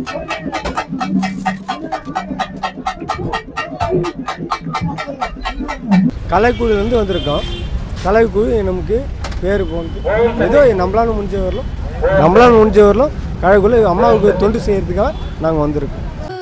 கலைக்குழுலேருந்து வந்திருக்கோம் கலைக்குழு நமக்கு பேர் போனது ஏதோ நம்மளால முடிஞ்ச வரலும் நம்மளால முடிஞ்ச வரலும் கலைக்குழு அம்மாவுக்கு தொண்டு செய்யறதுக்காக நாங்கள் வந்திருக்கோம்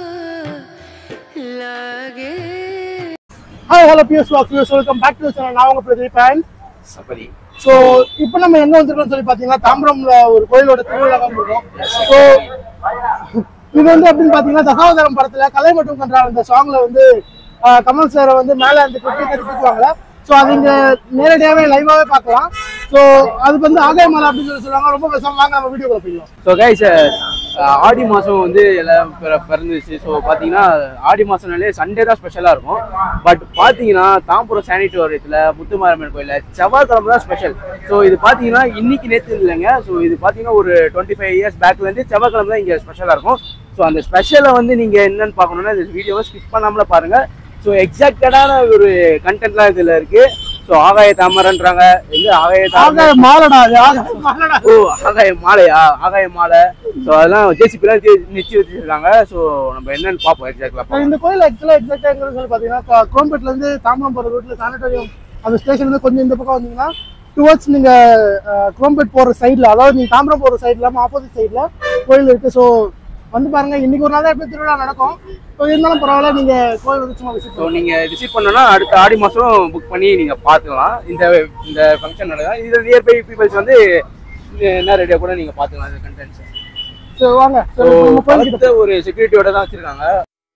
hi hello PS walk PS welcome back to channel நான் உங்க பிரதீப் அண்ட் சபரி ஸோ இப்போ நம்ம எங்க வந்திருக்கோம்னு சொல்லி பார்த்தீங்கன்னா தாம்பரம்ல ஒரு கோயிலோட திருவிழா இருக்கோம் ஸோ இது வந்து அப்படின்னு பார்த்தீங்கன்னா தசாவதாரம் படத்துல கலை மற்றும் கன்றால் அந்த சாங்ல வந்து ஆஹ், கமல் சாரை வந்து மேலே அந்த குட்டி கட்டி தூக்குவாங்கல்ல ஸோ அது இங்க நேரடியாகவே லைவாகவே பார்க்கலாம் ஸோ அது வந்து ஆகாய மலை அப்படின்னு சொல்லி சொல்லுவாங்க ரொம்ப பேசாம வாங்க நம்ம வீடியோ போயிடலாம் ஸோ கைஸ் ஆடி மாதம் வந்து எல்லாம் பிற- பிறந்துச்சு ஸோ பார்த்தீங்கன்னா ஆடி மாதம்னாலே சண்டே தான் ஸ்பெஷலாக இருக்கும் பட் பார்த்தீங்கன்னா தாம்பரம் சானிட்டோரியத்தில் முத்துமாரம்மன் கோயிலில் செவ்வாய்க்கிழமை தான் ஸ்பெஷல் ஸோ இது பார்த்தீங்கன்னா இன்னைக்கு நேற்று இல்லைங்க ஸோ இது பார்த்தீங்கன்னா ஒரு டுவெண்ட்டி ஃபைவ் இயர்ஸ் பேக்லேருந்து செவ்வாய்க்கிழமை தான் இங்கே ஸ்பெஷலாக இருக்கும் ஸோ அந்த ஸ்பெஷலை வந்து நீங்கள் என்னன்னு பார்க்கணுன்னா இந்த வீடியோவை ஸ்கிப் பண்ணாமலே பாருங்கள் ஸோ எக்ஸாக்டடான ஒரு கண்டென்ட்லாம் இதில் இருக்குது ஸோ ஆகாய தாமரன்றாங்க எங்க ஆகாய தாமரை ஆகாய மாலடா அது ஆகாய மாலடா ஓ ஆகாய மாலையா ஆகாய மாலை ஸோ அதெல்லாம் ஜேசிபிலாம் நிச்சயம் வச்சிருக்காங்க ஸோ நம்ம என்னன்னு பார்ப்போம் எக்ஸாக்ட்லா இந்த கோயில் ஆக்சுவலாக எக்ஸாக்டாக எங்கே சொல்லி பார்த்தீங்கன்னா குரோம்பேட்ல இருந்து தாம்பரம் போகிற ரூட்ல சானிட்டோரியம் அந்த ஸ்டேஷன் வந்து கொஞ்சம் இந்த பக்கம் வந்தீங்கன்னா டுவர்ட்ஸ் நீங்க அஹ், குரோம்பேட் போற சைடில் அதாவது நீங்க தாம்பரம் போற சைடு இல்லாமல் ஆப்போசிட் சைடில் கோயில் இருக்கு ஸோ வந்து பாருங்க இன்னைக்கு ஒரு நாள் தான் எப்படி திருவிழா நடக்கும் ஸோ இருந்தாலும் பரவாயில்ல நீங்க கோயில் வந்து சும்மா விசிட் ஸோ நீங்கள் விசிட் பண்ணோன்னா அடுத்த ஆடி மாதம் புக் பண்ணி நீங்கள் பார்த்துக்கலாம் இந்த இந்த ஃபங்க்ஷன் நடக்கும் இதில் நியர்பை பீப்புள்ஸ் வந்து இது என்ன ரெடியாக கூட நீங்கள் பார்த்துக்கலாம் இந்த கண்டென்ட்ஸ் ஸோ வாங்க ஸோ So, நம்ம கோயில் கிட்ட ஒரு செக்யூரிட்டியோட தான் வச்சுருக்காங்க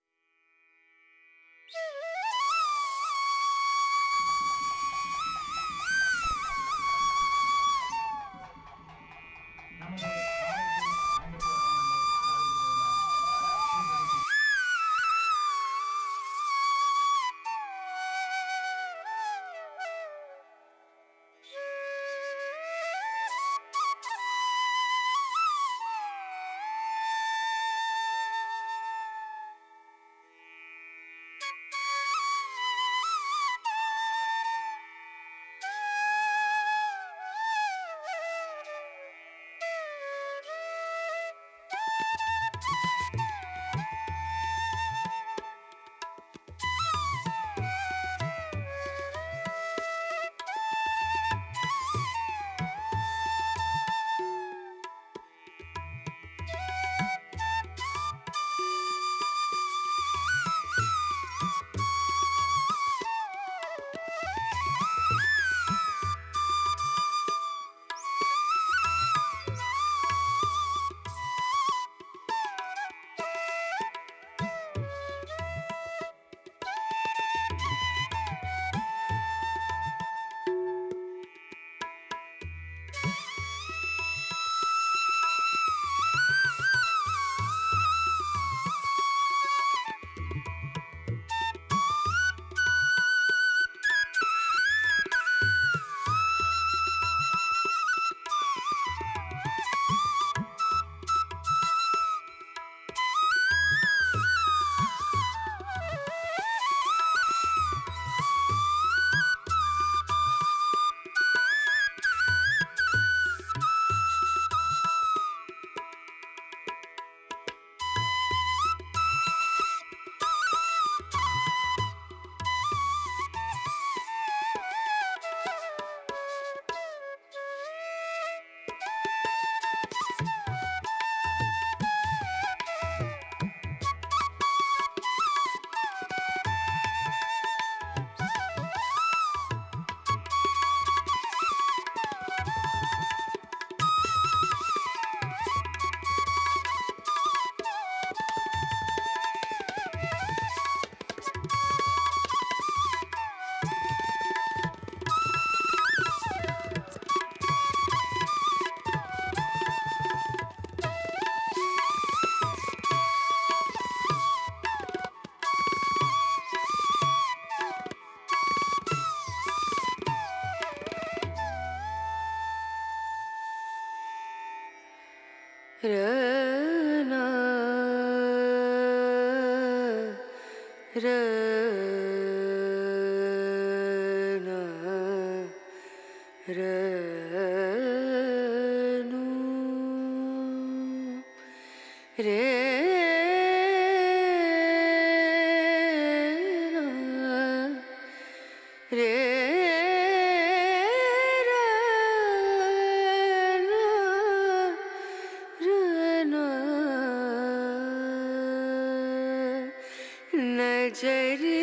ரனா ரனா ரனு ரே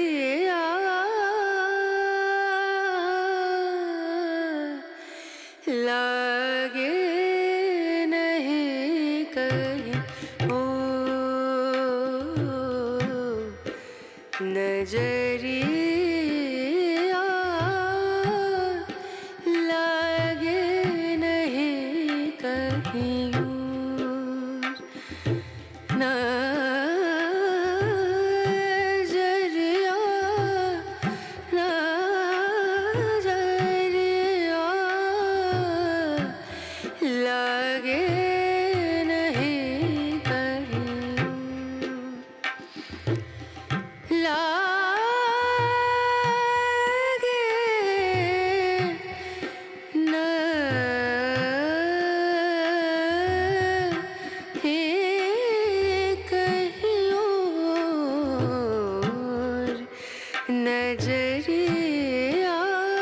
नजरिया लागे नहीं कहीं ओ नजरिया लागे नहीं कहीं और नजरिया नजरिया लागे नहीं कहीं लागे नहीं कहीं और नजरिया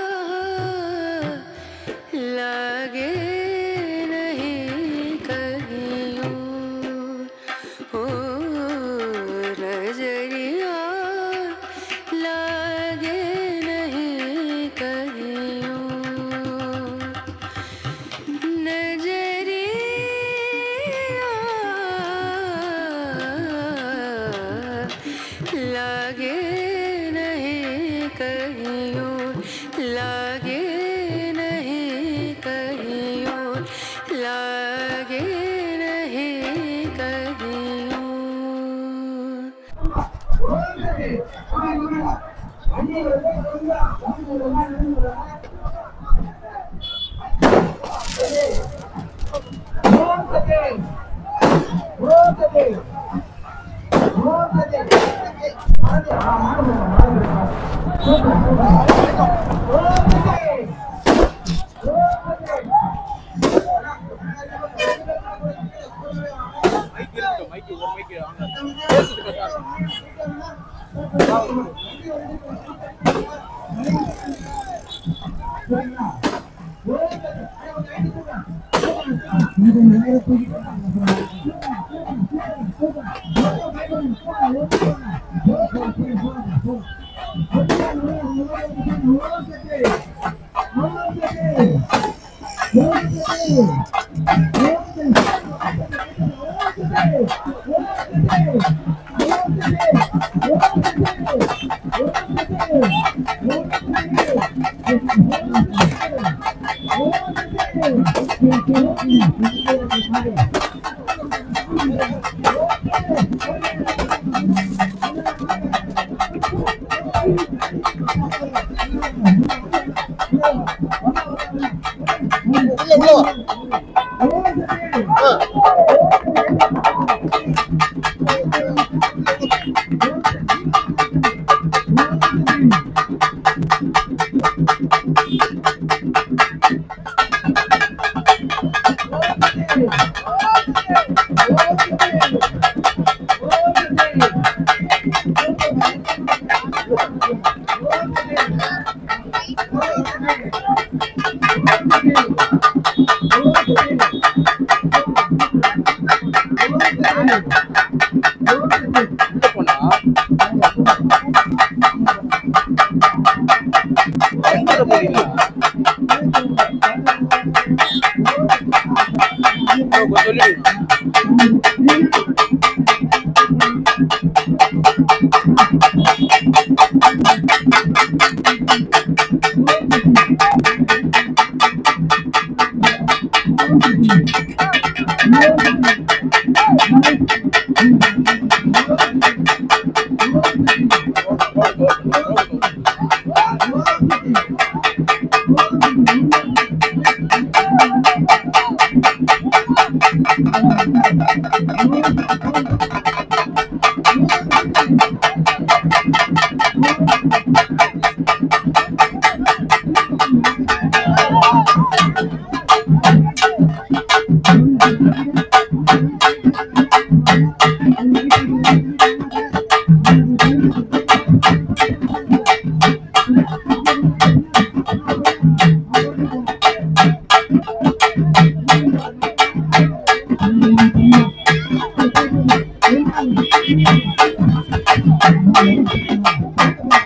लागे नहीं कहीं और ओ नजरिया लागे नहीं कहीं और नजरिया लागे नहीं कहीं और लागे नहीं कहीं और लागे नहीं कहीं और Thank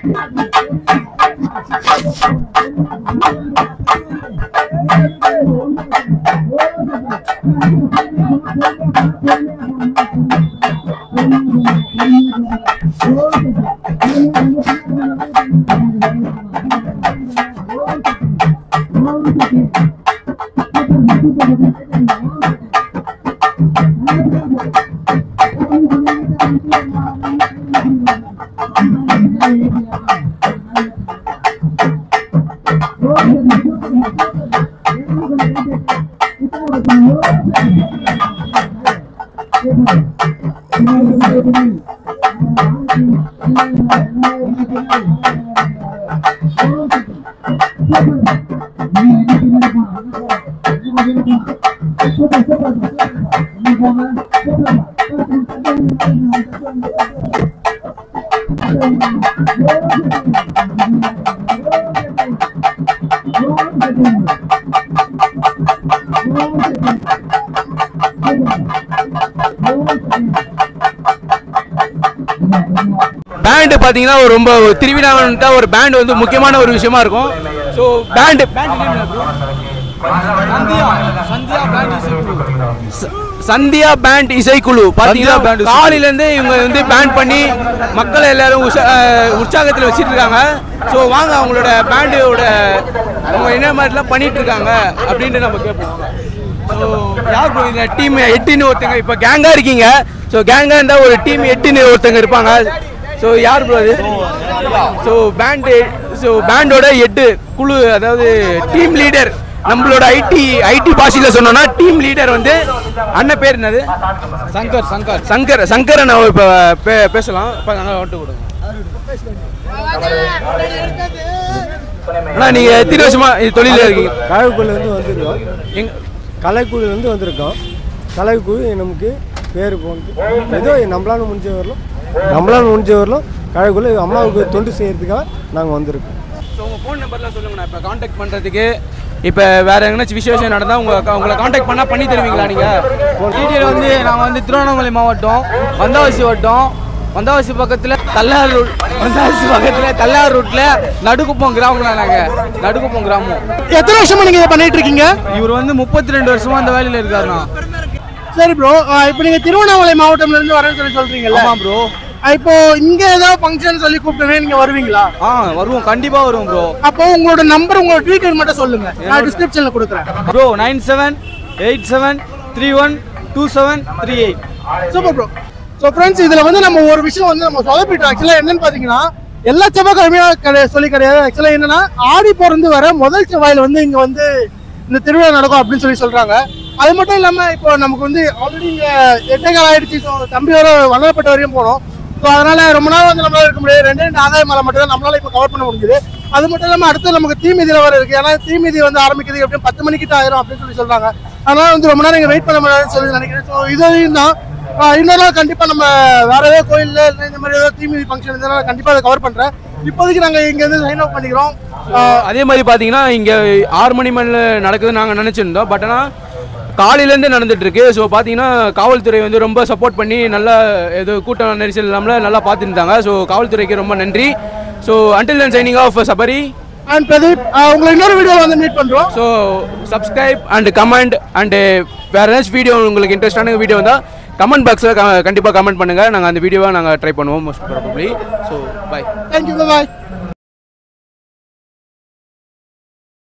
பேண்டு பார்த்தீங்கன்னா ஒரு ரொம்ப ஒரு திருவிழாவன்ட்டா ஒரு பேண்ட் வந்து முக்கியமான ஒரு விஷயமா இருக்கும் ஸோ பேண்டு சந்தியா பேண்ட் இசைக்குழு பார்த்தீங்கன்னா காலையிலேருந்து இவங்க வந்து பேண்ட் பண்ணி மக்களை எல்லாரும் உற்சா உற்சாகத்தில் வச்சுட்டு இருக்காங்க ஸோ வாங்க அவங்களோட பேண்டோட அவங்க என்ன மாதிரிலாம் பண்ணிட்டு இருக்காங்க அப்படின்ட்டு நம்ம கேட்போம் ஸோ யார் bro இந்த டீம் எட்டுன்னு ஒருத்தங்க இப்போ கேங்காக இருக்கீங்க ஸோ கேங்காக இருந்தால் ஒரு டீம் எட்டுன்னு ஒருத்தங்க இருப்பாங்க ஸோ யார் ப்ரோ அது ஸோ பேண்டு ஸோ பேண்டோட எட்டு குழு அதாவது டீம் லீடர் நம்மளோட ஐடி ஐடி பாஷையில் சொன்னோம்னா டீம் லீடர் வந்து அண்ணன் பேர் என்னது சங்கர் சங்கர் சங்கர் சங்கரை நான் இப்போ பே பேசலாம் இப்போ நாங்கள் ஓட்டு கொடுங்க அண்ணா நீங்கள் எத்தனை வருஷமா இது தொழிலில் இருக்கீங்க கலைக்குழுலேருந்து வந்திருக்கோம் எங்க கலைக்குழுலேருந்து வந்திருக்கோம் கலைக்குழு நமக்கு பேர் போனது ஏதோ நம்மளால முடிஞ்ச வரலும் நம்மளால முடிஞ்ச வரலும் கலைக்குழு அம்மாவுக்கு தொண்டு செய்யறதுக்காக நாங்கள் வந்திருக்கோம் ஸோ உங்கள் ஃபோன் நம்பர்லாம் சொல்லுங்கண்ணா இப்போ காண்டாக்ட் பண்ணுறதுக்கு இப்போ வேறு எங்கேனாச்சும் விசேஷம் நடந்தால் உங்கள் உங்களை காண்டாக்ட் பண்ணால் பண்ணி தருவீங்களா நீங்கள் டீட்டெயில் வந்து நாங்கள் வந்து திருவண்ணாமலை மாவட்டம் வந்தாவசி வட்டம் வந்தாவசி பக்கத்தில் தல்லார் ரூட் வந்தாவசி பக்கத்தில் தல்லார் ரூட்டில் நடுக்குப்பம் கிராமம்னா நாங்கள் நடுக்குப்பம் கிராமம் எத்தனை வருஷமா நீங்க இதை பண்ணிட்டு இருக்கீங்க இவர் வந்து முப்பத்தி ரெண்டு வருஷமா அந்த வேலையில் இருக்காருண்ணா சரி ப்ரோ இப்போ நீங்க திருவண்ணாமலை மாவட்டம்ல இருந்து வரேன்னு சொல்லி சொல்றீங்கல்ல ஆமாம் ப்ரோ இப்போ இங்க ஏதாவது ஃபங்க்ஷன் சொல்லி கூப்பிட்டவே நீங்க வருவீங்களா ஆ வருவோம் கண்டிப்பாக வருவோம் ப்ரோ அப்போ உங்களோட நம்பர் உங்களோட டீட்டெயில் மட்டும் சொல்லுங்க நான் டிஸ்கிரிப்ஷன்ல கொடுக்குறேன் bro nine seven eight seven three one two seven three eight super bro so friends இதுல வந்து நம்ம ஒரு விஷயம் வந்து நம்ம சொதப்பிட்டோம் ஆக்சுவலாக என்னன்னு பாத்தீங்கன்னா எல்லா செவ்வாய்க்கிழமையும் கிடையாது சொல்லி கிடையாது ஆக்சுவலாக என்னன்னா ஆடி பிறந்து வர முதல் செவ்வாயில் வந்து இங்க வந்து இந்த திருவிழா நடக்கும் அப்படின்னு சொல்லி சொல்றாங்க அது மட்டும் இல்லாம இப்போ நமக்கு வந்து ஆல்ரெடி இங்க எட்டே கால் ஆயிடுச்சு ஸோ தம்பியோட வளரப்பட்ட வரையும் போனோம் ஸோ அதனால ரொம்ப நாள் வந்து நம்மளால இருக்க முடியாது ரெண்டு ரெண்டு ஆதாய மலை மட்டும் தான் நம்மளால இப்போ கவர் பண்ண முடியுது அது மட்டும் இல்லாம அடுத்து நமக்கு தீமிதியில வர இருக்கு ஏன்னா தீமிதி வந்து ஆரம்பிக்கிறது எப்படியும் பத்து மணிக்கிட்ட ஆயிரும் அப்படின்னு சொல்லி சொல்றாங்க அதனால வந்து ரொம்ப நேரம் இங்க வெயிட் பண்ண முடியாதுன்னு சொல்லி நினைக்கிறேன் ஸோ இதையும் தான் ஆஹ் இன்னொரு நாள் கண்டிப்பா நம்ம வேற ஏதாவது கோயில்ல இல்லை இந்த மாதிரி ஏதாவது தீமிதி ஃபங்க்ஷன் இருந்தாலும் கண்டிப்பா அதை கவர் பண்றேன் இப்போதைக்கு நாங்க இங்க இருந்து சைன் அவுட் பண்ணிக்கிறோம் ஆஹ் அதே மாதிரி பார்த்தீங்கன்னா இங்கே ஆறு மணி மேலே நடக்குதுன்னு நாங்கள் நினச்சிருந்தோம் பட் ஆனால் காலையிலேருந்து நடந்துட்டு இருக்கு ஸோ பார்த்தீங்கன்னா காவல்துறை வந்து ரொம்ப சப்போர்ட் பண்ணி நல்லா ஏதோ கூட்டம் நெரிசல் இல்லாமல் நல்லா பார்த்துருந்தாங்க ஸோ காவல்துறைக்கு ரொம்ப நன்றி so until then signing off Sabari and Pradeep ah உங்களை இன்னொரு வீடியோ வந்து மீட் பண்றோம் so subscribe and comment and வேறு ஏதாச்சும் வீடியோ உங்களுக்கு இன்ட்ரெஸ்டான வீடியோ வந்தால் கமெண்ட் பாக்ஸில் கண்டிப்பாக கமெண்ட் பண்ணுங்கள் நாங்கள் அந்த வீடியோவை நாங்கள் ட்ரை பண்ணுவோம் most probably so bye thank you பாய்